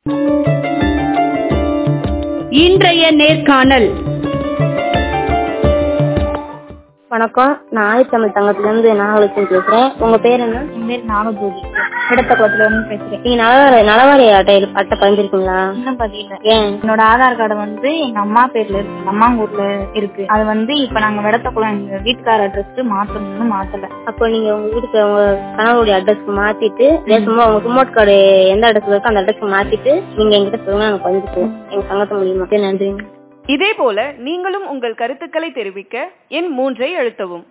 இன்றைய நேர்காணல் வணக்கம் நான் ஆதித்தமிழ் தங்கத்துலேருந்து நாகலட்சுமி பேசுகிறேன் உங்கள் பேர் என்ன என் பேர் நானுஜோதி இடத்தக்குளத்துல இருந்து பேசுறேன் நீங்கள் நலவாரி நலவாரி அட்டை அட்டை பதிஞ்சிருக்கீங்களா இன்னும் பதியல ஏன் என்னோட ஆதார் கார்டு வந்து எங்க அம்மா பேர்ல இருக்கு எங்க அம்மா ஊர்ல இருக்கு அது வந்து இப்ப நாங்க விடத்தக்குளம் எங்க வீட்டுக்கார அட்ரஸ்க்கு மாத்தணும்னு மாத்தல அப்போ நீங்கள் உங்கள் வீட்டுக்கு உங்கள் கணவருடைய அட்ரஸ்க்கு மாற்றிட்டு சும்மா உங்கள் சுமோட் கார்டு எந்த அட்ரஸ்ல இருக்கோ அந்த அட்ரஸ்க்கு மாற்றிட்டு நீங்கள் எங்கிட்ட சொல்லுங்க நாங்கள் பதிஞ்சுக்குவோம் எங்கள் சங்கத்து மூலியமா நன்றி இதேபோல நீங்களும் உங்கள் கருத்துக்களை தெரிவிக்க எண் மூன்றை அழுத்தவும்